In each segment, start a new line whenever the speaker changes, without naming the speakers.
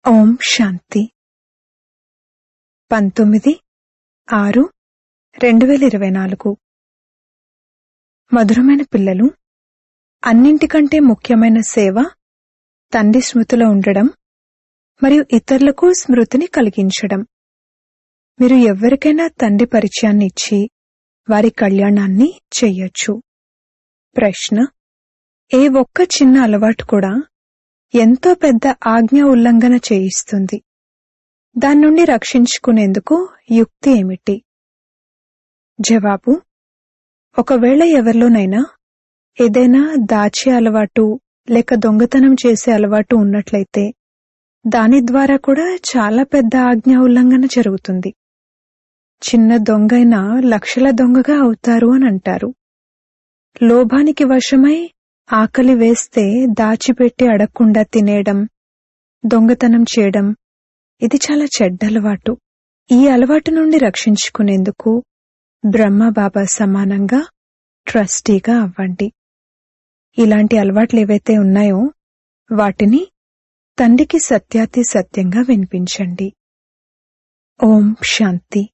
ఓం శాంతి పంతొమ్మిది ఆరు రెండు వేల ఇరవై నాలుగు మధురమైన పిల్లలు అన్నింటికంటే ముఖ్యమైన సేవ తండ్రి స్మృతిలో ఉండడం మరియు ఇతరులకు స్మృతిని కలిగించడం మీరు ఎవరికైనా తండ్రి పరిచయాన్ని ఇచ్చి వారి కళ్యాణాన్ని చెయ్యొచ్చు ప్రశ్న ఏ ఒక్క చిన్న అలవాటు కూడా ఎంతో పెద్ద ఆజ్ఞ ఉల్లంఘన చేయిస్తుంది దాని నుండి రక్షించుకునేందుకు యుక్తి ఏమిటి జవాబు ఒకవేళ ఎవరిలోనైనా ఏదైనా దాచే అలవాటు లేక దొంగతనం చేసే అలవాటు ఉన్నట్లయితే దాని ద్వారా కూడా చాలా పెద్ద ఆజ్ఞ ఉల్లంఘన జరుగుతుంది చిన్న దొంగైనా లక్షల దొంగగా అవుతారు అని అంటారు లోభానికి వశమై ఆకలి వేస్తే దాచిపెట్టి అడగకుండా తినేయడం దొంగతనం చేయడం ఇది చాలా చెడ్డ అలవాటు ఈ అలవాటు నుండి రక్షించుకునేందుకు బ్రహ్మ బాబా సమానంగా ట్రస్టీగా అవ్వండి ఇలాంటి అలవాట్లు ఏవైతే ఉన్నాయో వాటిని తండ్రికి సత్యాతి సత్యంగా వినిపించండి ఓం శాంతి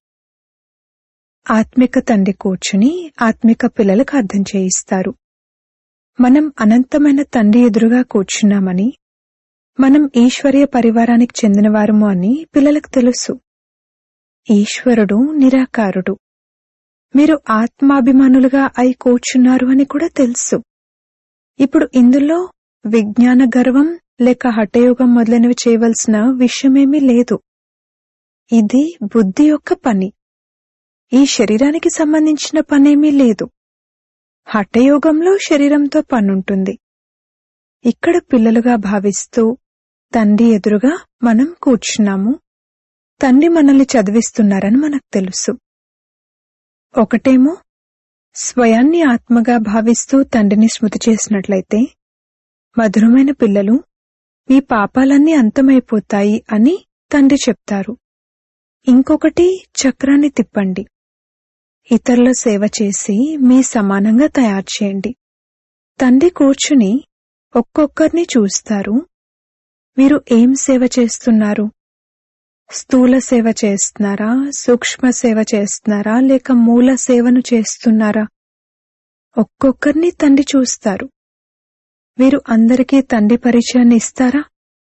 ఆత్మిక తండ్రి కూర్చుని ఆత్మిక పిల్లలకు అర్థం చేయిస్తారు మనం అనంతమైన తండ్రి ఎదురుగా కూర్చున్నామని మనం ఈశ్వరీయ పరివారానికి చెందినవారము అని పిల్లలకు తెలుసు ఈశ్వరుడు నిరాకారుడు మీరు ఆత్మాభిమానులుగా అయి కూర్చున్నారు అని కూడా తెలుసు ఇప్పుడు ఇందులో విజ్ఞాన గర్వం లేక హఠయోగం మొదలైనవి చేయవలసిన విషయమేమీ లేదు ఇది బుద్ధి యొక్క పని ఈ శరీరానికి సంబంధించిన పనేమీ లేదు హఠయోగంలో శరీరంతో పనుంటుంది ఇక్కడ పిల్లలుగా భావిస్తూ తండ్రి ఎదురుగా మనం కూర్చున్నాము తండ్రి మనల్ని చదివిస్తున్నారని మనకు తెలుసు ఒకటేమో స్వయాన్ని ఆత్మగా భావిస్తూ తండ్రిని స్మృతి చేసినట్లయితే మధురమైన పిల్లలు మీ పాపాలన్నీ అంతమైపోతాయి అని తండ్రి చెప్తారు ఇంకొకటి చక్రాన్ని తిప్పండి ఇతరుల సేవ చేసి మీ సమానంగా తయారు చేయండి తండ్రి కూర్చుని ఒక్కొక్కరిని చూస్తారు మీరు ఏం సేవ చేస్తున్నారు స్థూల సేవ చేస్తున్నారా సూక్ష్మ సేవ చేస్తున్నారా లేక మూల సేవను చేస్తున్నారా ఒక్కొక్కరిని తండ్రి చూస్తారు వీరు అందరికీ తండ్రి పరిచయాన్ని ఇస్తారా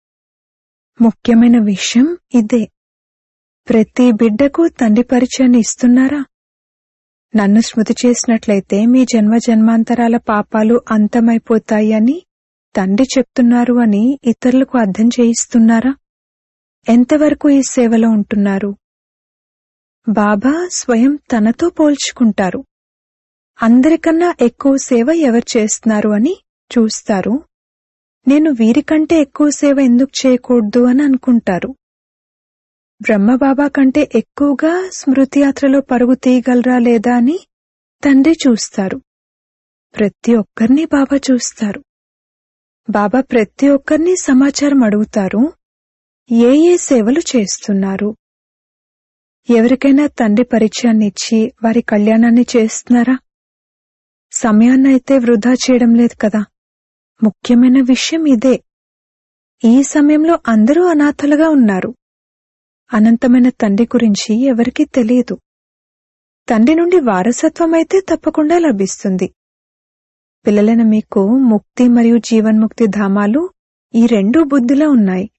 ముఖ్యమైన విషయం ఇదే ప్రతి బిడ్డకు తండ్రి పరిచయాన్ని ఇస్తున్నారా నన్ను స్మృతి చేసినట్లయితే మీ జన్మ జన్మాంతరాల పాపాలు అంతమైపోతాయి అని తండ్రి చెప్తున్నారు అని ఇతరులకు అర్థం చేయిస్తున్నారా ఎంతవరకు ఈ సేవలో ఉంటున్నారు బాబా స్వయం తనతో పోల్చుకుంటారు అందరికన్నా ఎక్కువ సేవ ఎవరు చేస్తున్నారు అని చూస్తారు నేను వీరికంటే ఎక్కువ సేవ ఎందుకు చేయకూడదు అని అనుకుంటారు బ్రహ్మబాబా కంటే ఎక్కువగా స్మృతి యాత్రలో పరుగు తీయగలరా లేదా అని తండ్రి చూస్తారు ప్రతి ఒక్కరిని బాబా చూస్తారు బాబా ప్రతి ఒక్కరిని సమాచారం అడుగుతారు ఏ ఏ సేవలు చేస్తున్నారు ఎవరికైనా తండ్రి పరిచయాన్ని ఇచ్చి వారి కళ్యాణాన్ని చేస్తున్నారా సమయాన్నైతే వృధా చేయడం లేదు కదా ముఖ్యమైన విషయం ఇదే ఈ సమయంలో అందరూ అనాథలుగా ఉన్నారు అనంతమైన తండ్రి గురించి ఎవరికీ తెలియదు తండ్రి నుండి వారసత్వం అయితే తప్పకుండా లభిస్తుంది పిల్లలైన మీకు ముక్తి మరియు జీవన్ముక్తి ధామాలు ఈ రెండు బుద్ధిలో ఉన్నాయి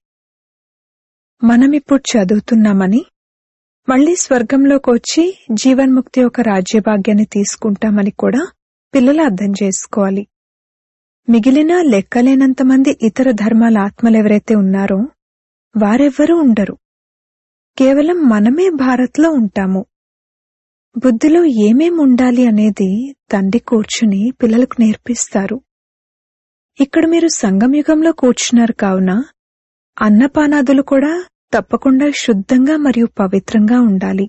మనమిప్పుడు చదువుతున్నామని మళ్లీ స్వర్గంలోకి వచ్చి జీవన్ముక్తి యొక్క రాజ్యభాగ్యాన్ని తీసుకుంటామని కూడా పిల్లలు అర్థం చేసుకోవాలి మిగిలిన లెక్కలేనంతమంది ఇతర ధర్మాల ఆత్మలెవరైతే ఉన్నారో వారెవ్వరూ ఉండరు కేవలం మనమే భారత్లో ఉంటాము బుద్ధిలో ఏమేం ఉండాలి అనేది తండ్రి కూర్చుని పిల్లలకు నేర్పిస్తారు ఇక్కడ మీరు సంగమయుగంలో కూర్చున్నారు కావున అన్నపానాదులు కూడా తప్పకుండా శుద్ధంగా మరియు పవిత్రంగా ఉండాలి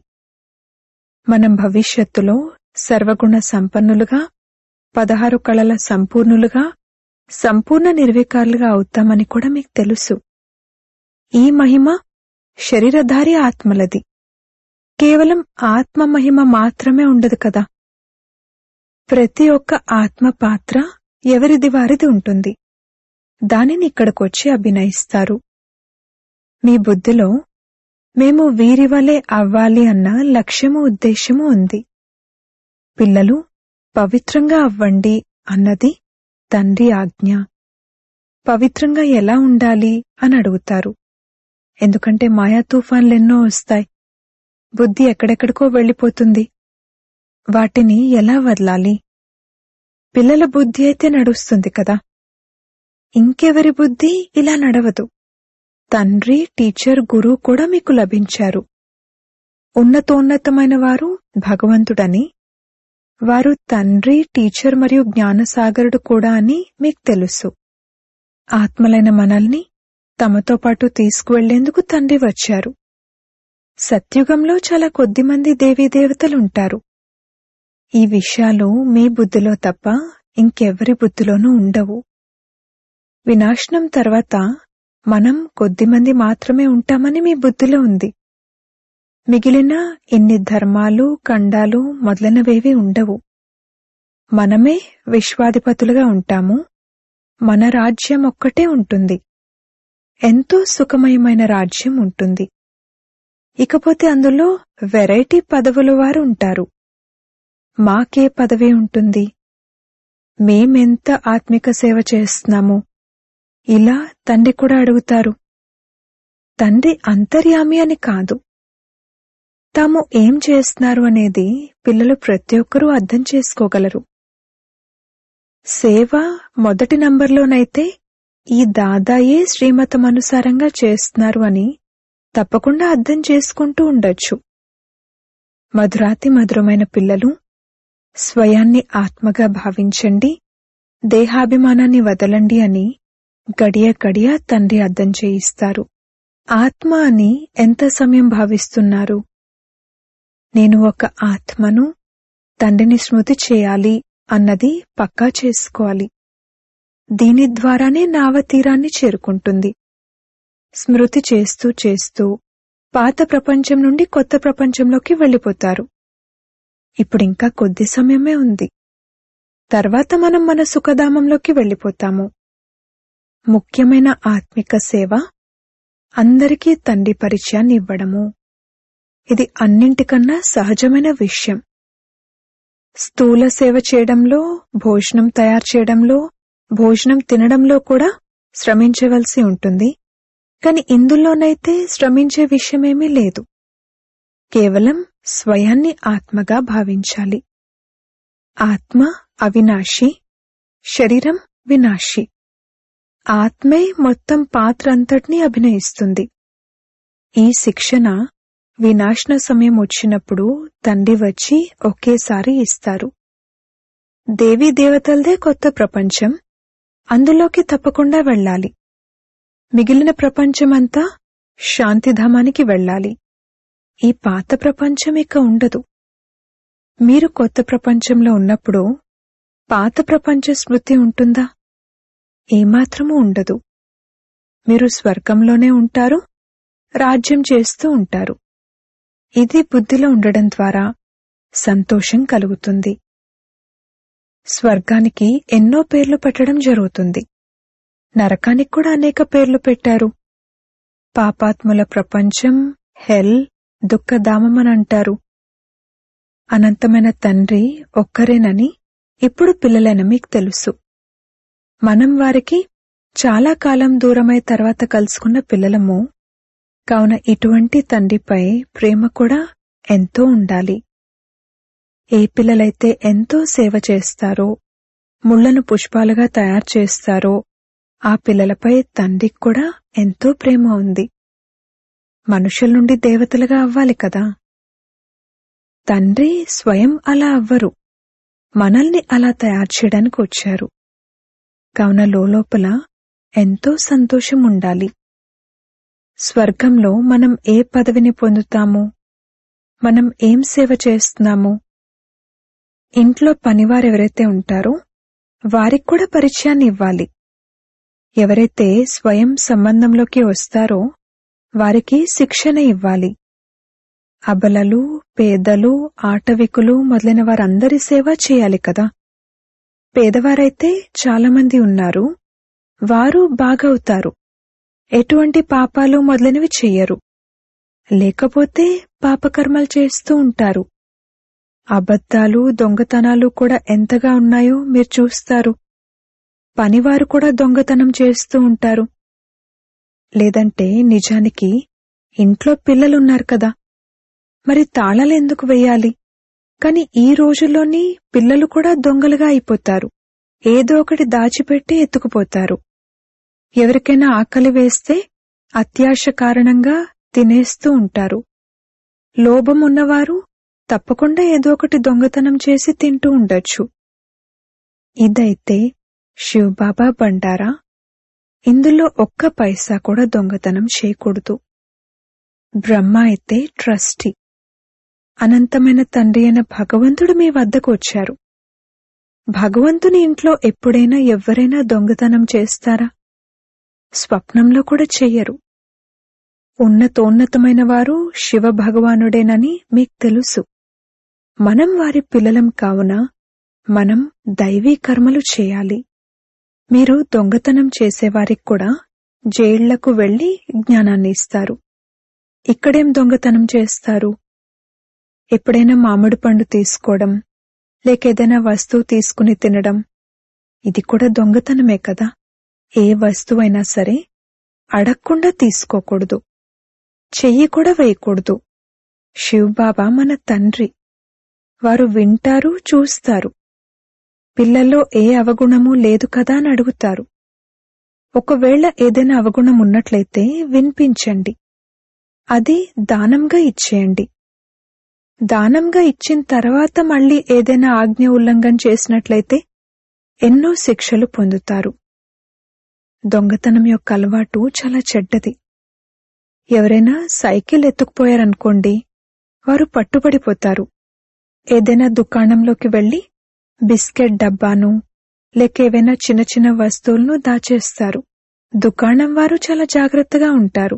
మనం భవిష్యత్తులో సర్వగుణ సంపన్నులుగా పదహారు కళల సంపూర్ణులుగా సంపూర్ణ నిర్వికారులుగా అవుతామని కూడా మీకు తెలుసు ఈ మహిమ శరీరధారి ఆత్మలది కేవలం ఆత్మ మహిమ మాత్రమే ఉండదు కదా ప్రతి ఒక్క ఆత్మ పాత్ర ఎవరిది వారిది ఉంటుంది దానిని ఇక్కడికొచ్చి అభినయిస్తారు మీ బుద్ధిలో మేము వీరి వలె అవ్వాలి అన్న లక్ష్యము ఉద్దేశము ఉంది పిల్లలు పవిత్రంగా అవ్వండి అన్నది తండ్రి ఆజ్ఞ పవిత్రంగా ఎలా ఉండాలి అని అడుగుతారు ఎందుకంటే మాయా తుఫాన్లెన్నో వస్తాయి బుద్ధి ఎక్కడెక్కడికో వెళ్ళిపోతుంది వాటిని ఎలా వదలాలి పిల్లల బుద్ధి అయితే నడుస్తుంది కదా ఇంకెవరి బుద్ధి ఇలా నడవదు తండ్రి టీచర్ గురువు కూడా మీకు లభించారు ఉన్నతోన్నతమైన వారు భగవంతుడని వారు తండ్రి టీచర్ మరియు జ్ఞానసాగరుడు కూడా అని మీకు తెలుసు ఆత్మలైన మనల్ని తమతో పాటు తీసుకువెళ్లేందుకు తండ్రి వచ్చారు సత్యుగంలో చాలా కొద్దిమంది దేవీదేవతలుంటారు ఈ విషయాలు మీ బుద్ధిలో తప్ప ఇంకెవ్వరి బుద్ధిలోనూ ఉండవు వినాశనం తర్వాత మనం కొద్దిమంది మాత్రమే ఉంటామని మీ బుద్ధిలో ఉంది మిగిలిన ఇన్ని ధర్మాలు ఖండాలు మొదలైనవేవి ఉండవు మనమే విశ్వాధిపతులుగా ఉంటాము మన రాజ్యం ఒక్కటే ఉంటుంది ఎంతో సుఖమయమైన రాజ్యం ఉంటుంది ఇకపోతే అందులో వెరైటీ పదవుల వారు ఉంటారు మాకే పదవి ఉంటుంది మేమెంత ఆత్మిక సేవ చేస్తున్నాము ఇలా తండ్రి కూడా అడుగుతారు తండ్రి అంతర్యామి అని కాదు తాము ఏం చేస్తున్నారు అనేది పిల్లలు ప్రతి ఒక్కరూ అర్థం చేసుకోగలరు సేవ మొదటి నంబర్లోనైతే ఈ దాదాయే శ్రీమతం అనుసారంగా చేస్తున్నారు అని తప్పకుండా అర్థం చేసుకుంటూ ఉండొచ్చు మధురాతి మధురమైన పిల్లలు స్వయాన్ని ఆత్మగా భావించండి దేహాభిమానాన్ని వదలండి అని గడియ గడియ తండ్రి అర్థం చేయిస్తారు ఆత్మ అని ఎంత సమయం భావిస్తున్నారు నేను ఒక ఆత్మను తండ్రిని స్మృతి చేయాలి అన్నది పక్కా చేసుకోవాలి దీని ద్వారానే నావ తీరాన్ని చేరుకుంటుంది స్మృతి చేస్తూ చేస్తూ పాత ప్రపంచం నుండి కొత్త ప్రపంచంలోకి వెళ్ళిపోతారు ఇప్పుడింకా కొద్ది సమయమే ఉంది తర్వాత మనం మన సుఖధామంలోకి వెళ్ళిపోతాము ముఖ్యమైన ఆత్మిక సేవ అందరికీ తండ్రి పరిచయాన్ని ఇవ్వడము ఇది అన్నింటికన్నా సహజమైన విషయం స్థూల సేవ చేయడంలో భోజనం తయారు చేయడంలో భోజనం తినడంలో కూడా శ్రమించవలసి ఉంటుంది కాని ఇందులోనైతే శ్రమించే విషయమేమీ లేదు కేవలం స్వయాన్ని ఆత్మగా భావించాలి ఆత్మ అవినాశి శరీరం వినాశి ఆత్మే మొత్తం పాత్ర అంతటినీ అభినయిస్తుంది ఈ శిక్షణ వినాశన సమయం వచ్చినప్పుడు తండ్రి వచ్చి ఒకేసారి ఇస్తారు దేవీ దేవతలదే కొత్త ప్రపంచం అందులోకి తప్పకుండా వెళ్ళాలి మిగిలిన ప్రపంచమంతా శాంతిధామానికి వెళ్ళాలి ఈ పాత ప్రపంచం ఇక ఉండదు మీరు కొత్త ప్రపంచంలో ఉన్నప్పుడు పాత ప్రపంచ స్మృతి ఉంటుందా ఏమాత్రమూ ఉండదు మీరు స్వర్గంలోనే ఉంటారు రాజ్యం చేస్తూ ఉంటారు ఇది బుద్ధిలో ఉండడం ద్వారా సంతోషం కలుగుతుంది స్వర్గానికి ఎన్నో పేర్లు పెట్టడం జరుగుతుంది నరకానికి కూడా అనేక పేర్లు పెట్టారు పాపాత్ముల ప్రపంచం హెల్ దుఃఖధామం అని అంటారు అనంతమైన తండ్రి ఒక్కరేనని ఇప్పుడు పిల్లలైన మీకు తెలుసు మనం వారికి చాలా కాలం దూరమై తర్వాత కలుసుకున్న పిల్లలము కావున ఇటువంటి తండ్రిపై ప్రేమ కూడా ఎంతో ఉండాలి ఏ పిల్లలైతే ఎంతో సేవ చేస్తారో ముళ్లను పుష్పాలుగా తయారు చేస్తారో ఆ పిల్లలపై తండ్రికి కూడా ఎంతో ప్రేమ ఉంది మనుషుల నుండి దేవతలుగా అవ్వాలి కదా తండ్రి స్వయం అలా అవ్వరు మనల్ని అలా తయారు చేయడానికి వచ్చారు కావున లోపల ఎంతో సంతోషం ఉండాలి స్వర్గంలో మనం ఏ పదవిని పొందుతాము మనం ఏం సేవ చేస్తున్నాము ఇంట్లో పనివారెవరైతే ఉంటారో వారికి కూడా పరిచయాన్ని ఇవ్వాలి ఎవరైతే స్వయం సంబంధంలోకి వస్తారో వారికి శిక్షణ ఇవ్వాలి అబలలు పేదలు ఆటవికులు మొదలైన వారందరి సేవ చేయాలి కదా పేదవారైతే చాలామంది ఉన్నారు వారు బాగవుతారు ఎటువంటి పాపాలు మొదలైనవి చెయ్యరు లేకపోతే పాపకర్మలు చేస్తూ ఉంటారు అబద్ధాలు దొంగతనాలు కూడా ఎంతగా ఉన్నాయో మీరు చూస్తారు పనివారు కూడా దొంగతనం చేస్తూ ఉంటారు లేదంటే నిజానికి ఇంట్లో పిల్లలున్నారు కదా మరి తాళాలు ఎందుకు వేయాలి కాని ఈ రోజుల్లోని పిల్లలు కూడా దొంగలుగా అయిపోతారు ఏదో ఒకటి దాచిపెట్టి ఎత్తుకుపోతారు ఎవరికైనా ఆకలి వేస్తే అత్యాశ కారణంగా తినేస్తూ ఉంటారు లోభం ఉన్నవారు తప్పకుండా ఏదో ఒకటి దొంగతనం చేసి తింటూ ఉండొచ్చు ఇదైతే శివబాబా బండారా ఇందులో ఒక్క పైసా కూడా దొంగతనం చేయకూడదు బ్రహ్మ అయితే ట్రస్టీ అనంతమైన తండ్రి అయిన భగవంతుడు మీ వద్దకు వచ్చారు భగవంతుని ఇంట్లో ఎప్పుడైనా ఎవ్వరైనా దొంగతనం చేస్తారా స్వప్నంలో కూడా చెయ్యరు ఉన్నతోన్నతమైన వారు శివ భగవానుడేనని మీకు తెలుసు మనం వారి పిల్లలం కావున మనం దైవీ కర్మలు చేయాలి మీరు దొంగతనం చేసేవారికి కూడా జైళ్లకు వెళ్లి జ్ఞానాన్ని ఇస్తారు ఇక్కడేం దొంగతనం చేస్తారు ఎప్పుడైనా మామిడి పండు తీసుకోవడం లేకేదైనా వస్తువు తీసుకుని తినడం ఇది కూడా దొంగతనమే కదా ఏ వస్తువైనా సరే అడగకుండా తీసుకోకూడదు చెయ్యి కూడా వేయకూడదు శివబాబా మన తండ్రి వారు వింటారు చూస్తారు పిల్లల్లో ఏ అవగుణము లేదు కదా అని అడుగుతారు ఒకవేళ ఏదైనా అవగుణం ఉన్నట్లయితే వినిపించండి అది దానంగా ఇచ్చేయండి దానంగా ఇచ్చిన తర్వాత మళ్ళీ ఏదైనా ఆజ్ఞ ఉల్లంఘన చేసినట్లయితే ఎన్నో శిక్షలు పొందుతారు దొంగతనం యొక్క అలవాటు చాలా చెడ్డది ఎవరైనా సైకిల్ ఎత్తుకుపోయారనుకోండి వారు పట్టుబడిపోతారు ఏదైనా దుకాణంలోకి వెళ్లి బిస్కెట్ డబ్బాను లేక ఏవైనా చిన్న చిన్న వస్తువులను దాచేస్తారు దుకాణం వారు చాలా జాగ్రత్తగా ఉంటారు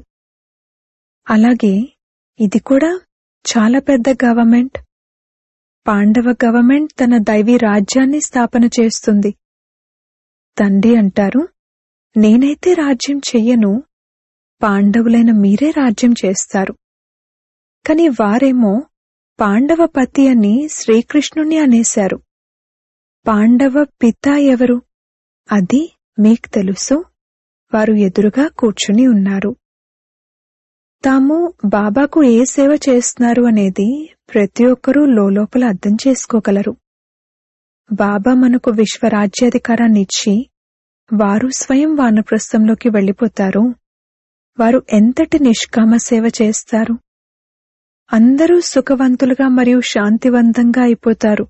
అలాగే ఇది కూడా చాలా పెద్ద గవర్నమెంట్ పాండవ గవర్నమెంట్ తన దైవీ రాజ్యాన్ని స్థాపన చేస్తుంది తండ్రి అంటారు నేనైతే రాజ్యం చెయ్యను పాండవులైన మీరే రాజ్యం చేస్తారు కాని వారేమో పాండవ పతి అని శ్రీకృష్ణుణ్ణి అనేశారు పాండవ పిత ఎవరు అది మీకు తెలుసు వారు ఎదురుగా కూర్చుని ఉన్నారు తాము బాబాకు ఏ సేవ చేస్తున్నారు అనేది ప్రతి ఒక్కరూ లోపల అర్థం చేసుకోగలరు బాబా మనకు విశ్వరాజ్యాధికారాన్ని ఇచ్చి వారు స్వయం వానప్రస్థంలోకి వెళ్లిపోతారు వారు ఎంతటి నిష్కామ సేవ చేస్తారు అందరూ సుఖవంతులుగా మరియు శాంతివంతంగా అయిపోతారు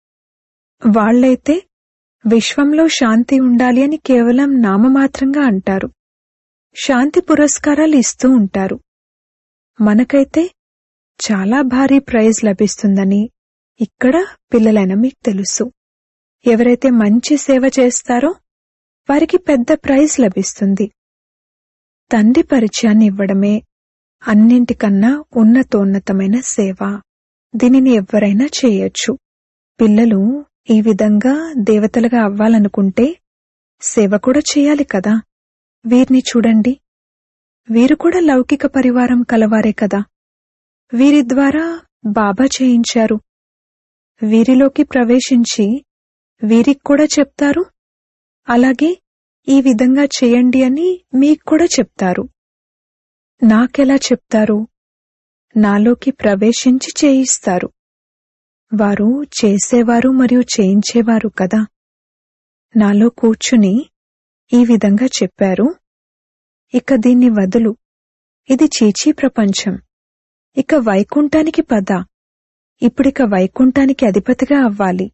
వాళ్లైతే విశ్వంలో శాంతి ఉండాలి అని కేవలం నామమాత్రంగా అంటారు శాంతి పురస్కారాలు ఇస్తూ ఉంటారు మనకైతే చాలా భారీ ప్రైజ్ లభిస్తుందని ఇక్కడ పిల్లలైన మీకు తెలుసు ఎవరైతే మంచి సేవ చేస్తారో వారికి పెద్ద ప్రైజ్ లభిస్తుంది తండ్రి పరిచయాన్ని ఇవ్వడమే అన్నింటికన్నా ఉన్నతోన్నతమైన సేవ దీనిని ఎవ్వరైనా చేయొచ్చు పిల్లలు ఈ విధంగా దేవతలుగా అవ్వాలనుకుంటే సేవ కూడా చేయాలి కదా వీరిని చూడండి వీరు కూడా లౌకిక పరివారం కలవారే కదా వీరి ద్వారా బాబా చేయించారు వీరిలోకి ప్రవేశించి వీరికి కూడా చెప్తారు అలాగే ఈ విధంగా చేయండి అని మీకు కూడా చెప్తారు నాకెలా చెప్తారు నాలోకి ప్రవేశించి చేయిస్తారు వారు చేసేవారు మరియు చేయించేవారు కదా నాలో కూర్చుని ఈ విధంగా చెప్పారు ఇక దీన్ని వదులు ఇది చీచీ ప్రపంచం ఇక వైకుంఠానికి పద ఇప్పుడిక వైకుంఠానికి అధిపతిగా అవ్వాలి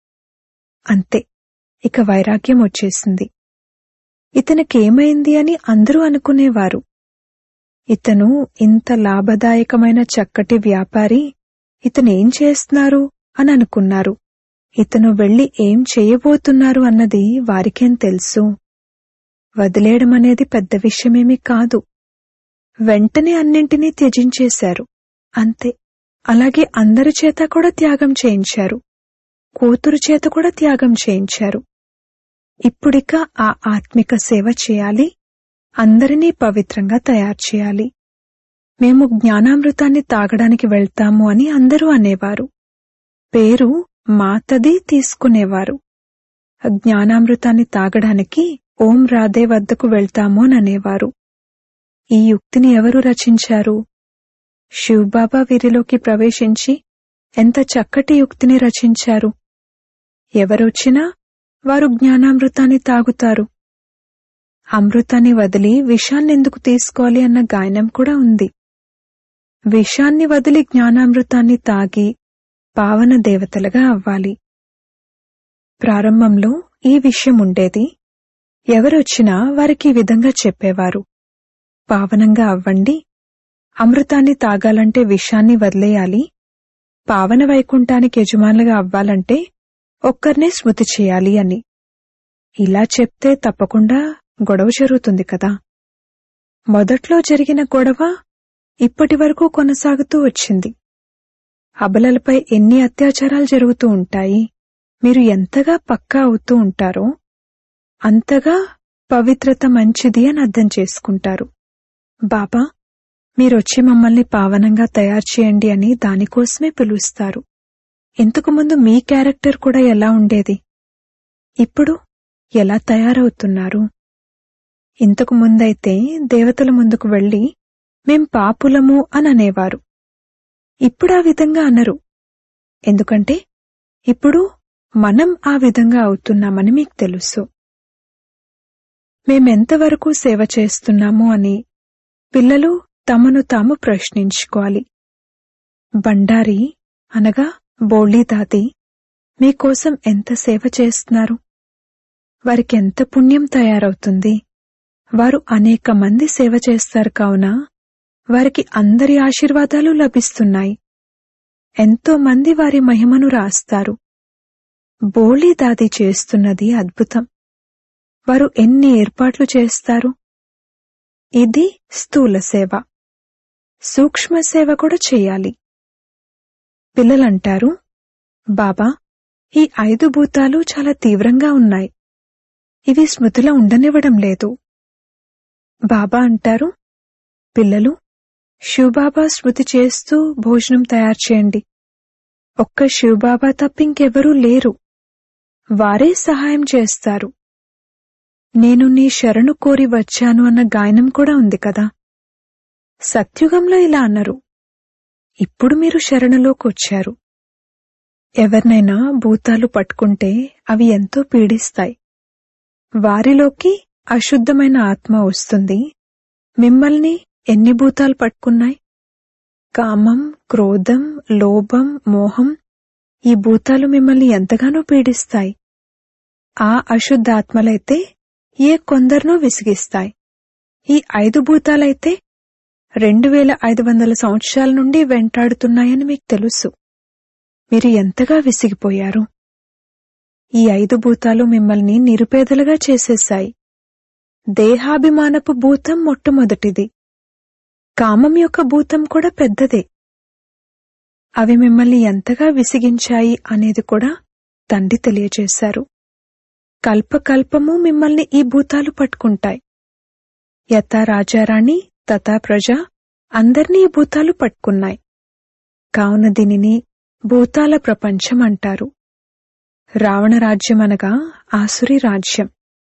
అంతే ఇక వైరాగ్యం వచ్చేసింది ఇతనికేమైంది అని అందరూ అనుకునేవారు ఇతను ఇంత లాభదాయకమైన చక్కటి వ్యాపారి ఇతనేం చేస్తున్నారు అని అనుకున్నారు ఇతను వెళ్లి ఏం చేయబోతున్నారు అన్నది వారికేం తెలుసు వదిలేయడం అనేది పెద్ద విషయమేమీ కాదు వెంటనే అన్నింటినీ త్యజించేశారు అంతే అలాగే అందరి చేత కూడా త్యాగం చేయించారు కూతురు చేత కూడా త్యాగం చేయించారు ఇప్పుడిక ఆ ఆత్మిక సేవ చేయాలి అందరినీ పవిత్రంగా తయారు చేయాలి మేము జ్ఞానామృతాన్ని తాగడానికి వెళ్తాము అని అందరూ అనేవారు పేరు మాతది తీసుకునేవారు జ్ఞానామృతాన్ని తాగడానికి ఓం రాధే వద్దకు వెళ్తాము అని అనేవారు ఈ యుక్తిని ఎవరు రచించారు శివబాబా వీరిలోకి ప్రవేశించి ఎంత చక్కటి యుక్తిని రచించారు ఎవరొచ్చినా వారు జ్ఞానామృతాన్ని తాగుతారు అమృతాన్ని వదిలి విషాన్నెందుకు తీసుకోవాలి అన్న గాయనం కూడా ఉంది విషాన్ని వదిలి జ్ఞానామృతాన్ని తాగి పావన దేవతలుగా అవ్వాలి ప్రారంభంలో ఈ విషయం ఉండేది ఎవరొచ్చినా వారికి ఈ విధంగా చెప్పేవారు పావనంగా అవ్వండి అమృతాన్ని తాగాలంటే విషాన్ని వదిలేయాలి పావన వైకుంఠానికి యజమానులుగా అవ్వాలంటే ఒక్కరినే స్మృతి చేయాలి అని ఇలా చెప్తే తప్పకుండా గొడవ జరుగుతుంది కదా మొదట్లో జరిగిన గొడవ ఇప్పటి వరకు కొనసాగుతూ వచ్చింది అబలలపై ఎన్ని అత్యాచారాలు జరుగుతూ ఉంటాయి మీరు ఎంతగా పక్కా అవుతూ ఉంటారో అంతగా పవిత్రత మంచిది అని అర్థం చేసుకుంటారు బాబా మీరొచ్చి మమ్మల్ని పావనంగా తయారు చేయండి అని దానికోసమే పిలుస్తారు ఇంతకుముందు మీ క్యారెక్టర్ కూడా ఎలా ఉండేది ఇప్పుడు ఎలా తయారవుతున్నారు ఇంతకు ముందైతే దేవతల ముందుకు వెళ్లి మేం పాపులము అని అనేవారు ఇప్పుడు ఆ విధంగా అనరు ఎందుకంటే ఇప్పుడు మనం ఆ విధంగా అవుతున్నామని మీకు తెలుసు మేమెంతవరకు సేవ చేస్తున్నాము అని పిల్లలు తమను తాము ప్రశ్నించుకోవాలి బండారి అనగా బోళీ దాది మీకోసం ఎంత సేవ చేస్తున్నారు వారికి ఎంత పుణ్యం తయారవుతుంది వారు అనేక మంది సేవ చేస్తారు కావున వారికి అందరి ఆశీర్వాదాలు లభిస్తున్నాయి ఎంతో మంది వారి మహిమను రాస్తారు బోళీ దాది చేస్తున్నది అద్భుతం వారు ఎన్ని ఏర్పాట్లు చేస్తారు ఇది స్థూల సేవ సూక్ష్మ సేవ కూడా చేయాలి పిల్లలంటారు బాబా ఈ ఐదు భూతాలు చాలా తీవ్రంగా ఉన్నాయి ఇవి స్మృతిలో ఉండనివ్వడం లేదు బాబా అంటారు పిల్లలు శివబాబా స్మృతి చేస్తూ భోజనం తయారు చేయండి ఒక్క శివబాబా తప్పింకెవరూ లేరు వారే సహాయం చేస్తారు నేను నీ శరణు కోరి వచ్చాను అన్న గాయనం కూడా ఉంది కదా సత్యుగంలో ఇలా అన్నారు ఇప్పుడు మీరు శరణులోకి వచ్చారు ఎవరినైనా భూతాలు పట్టుకుంటే అవి ఎంతో పీడిస్తాయి వారిలోకి అశుద్ధమైన ఆత్మ వస్తుంది మిమ్మల్ని ఎన్ని భూతాలు పట్టుకున్నాయి కామం క్రోధం లోభం మోహం ఈ భూతాలు మిమ్మల్ని ఎంతగానో పీడిస్తాయి ఆ అశుద్ధాత్మలైతే ఏ కొందరినో విసిగిస్తాయి ఈ ఐదు భూతాలైతే రెండు వేల ఐదు వందల సంవత్సరాల నుండి వెంటాడుతున్నాయని మీకు తెలుసు మీరు ఎంతగా విసిగిపోయారు ఈ ఐదు భూతాలు మిమ్మల్ని నిరుపేదలుగా చేసేశాయి దేహాభిమానపు భూతం మొట్టమొదటిది కామం యొక్క భూతం కూడా పెద్దదే అవి మిమ్మల్ని ఎంతగా విసిగించాయి అనేది కూడా తండ్రి తెలియజేశారు కల్పకల్పము మిమ్మల్ని ఈ భూతాలు పట్టుకుంటాయి యథా రాజారాణి తథా ప్రజ అందర్నీ ఈ భూతాలు పట్టుకున్నాయి కావున దీనిని భూతాల ప్రపంచం అంటారు రావణ రాజ్యం అనగా ఆసురి రాజ్యం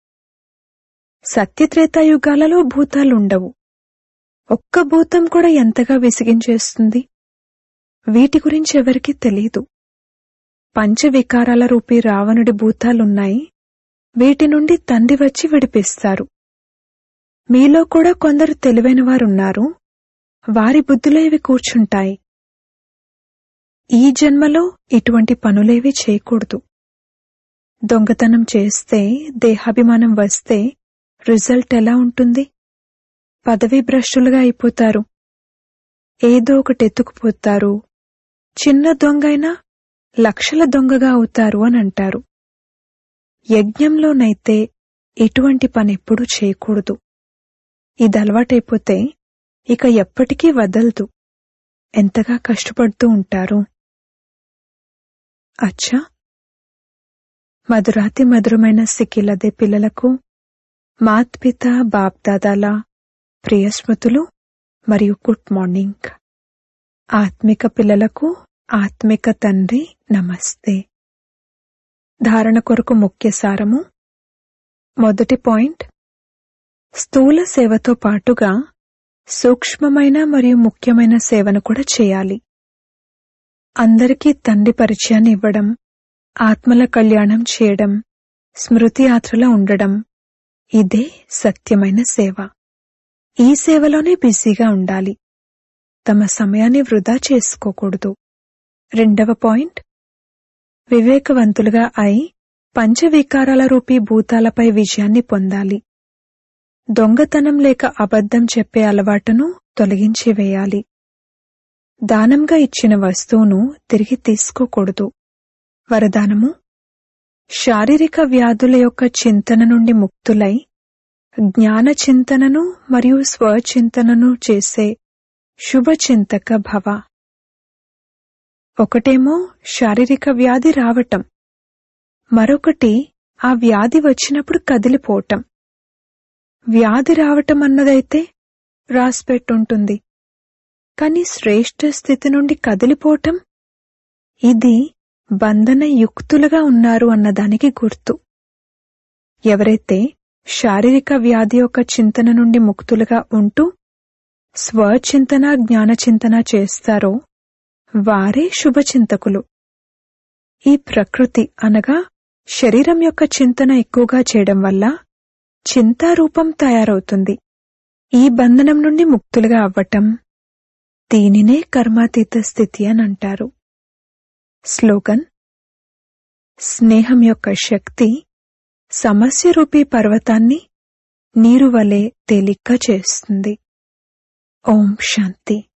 సత్యత్రేతాయుగాలలో భూతాలుండవు ఒక్క భూతం కూడా ఎంతగా విసిగించేస్తుంది వీటి గురించి ఎవరికీ తెలీదు పంచవికారాల రూపీ రావణుడి భూతాలున్నాయి వీటి నుండి తండ్రి వచ్చి విడిపిస్తారు మీలో కూడా కొందరు తెలివైన వారున్నారు వారి బుద్ధిలో ఇవి కూర్చుంటాయి ఈ జన్మలో ఇటువంటి పనులేవి చేయకూడదు దొంగతనం చేస్తే దేహాభిమానం వస్తే రిజల్ట్ ఎలా ఉంటుంది పదవీ భ్రష్టులుగా అయిపోతారు ఏదో ఒకటి ఎత్తుకుపోతారు చిన్న దొంగైనా లక్షల దొంగగా అవుతారు అని అంటారు యజ్ఞంలోనైతే ఇటువంటి పని ఎప్పుడూ చేయకూడదు ఇది అలవాటైపోతే ఇక ఎప్పటికీ వదలదు ఎంతగా కష్టపడుతూ ఉంటారు అచ్చా మధురాతి మధురమైన సిక్కిలదే పిల్లలకు మాత్పిత బాప్దాదాల ప్రియ స్మృతులు మరియు గుడ్ మార్నింగ్ ఆత్మిక పిల్లలకు ఆత్మిక తండ్రి నమస్తే ధారణ కొరకు ముఖ్య సారము మొదటి పాయింట్ స్థూల సేవతో పాటుగా సూక్ష్మమైన మరియు ముఖ్యమైన సేవను కూడా చేయాలి అందరికీ తండ్రి పరిచయాన్ని ఇవ్వడం ఆత్మల కళ్యాణం చేయడం స్మృతి యాత్రలో ఉండడం ఇదే సత్యమైన సేవ ఈ సేవలోనే బిజీగా ఉండాలి తమ సమయాన్ని వృధా చేసుకోకూడదు రెండవ పాయింట్ వివేకవంతులుగా అయి పంచవికారాల రూపీ భూతాలపై విజయాన్ని పొందాలి దొంగతనం లేక అబద్ధం చెప్పే అలవాటును తొలగించి వేయాలి దానంగా ఇచ్చిన వస్తువును తిరిగి తీసుకోకూడదు వరదానము శారీరక వ్యాధుల యొక్క చింతన నుండి ముక్తులై జ్ఞాన చింతనను మరియు స్వచింతనను చేసే శుభచింతక భవ ఒకటేమో శారీరక వ్యాధి రావటం మరొకటి ఆ వ్యాధి వచ్చినప్పుడు కదిలిపోవటం వ్యాధి రావటం అన్నదైతే రాసిపెట్టుంటుంది కాని శ్రేష్ఠ స్థితి నుండి కదిలిపోవటం ఇది బంధన యుక్తులుగా ఉన్నారు అన్నదానికి గుర్తు ఎవరైతే శారీరక వ్యాధి యొక్క చింతన నుండి ముక్తులుగా ఉంటూ స్వచింతన జ్ఞానచింతన చేస్తారో వారే శుభచింతకులు ఈ ప్రకృతి అనగా శరీరం యొక్క చింతన ఎక్కువగా చేయడం వల్ల చింతారూపం తయారవుతుంది ఈ బంధనం నుండి ముక్తులుగా అవ్వటం దీనినే కర్మాతీత స్థితి అని అంటారు స్లోగన్ స్నేహం యొక్క శక్తి సమస్య రూపీ పర్వతాన్ని నీరు వలె తేలిగ్గా చేస్తుంది ఓం శాంతి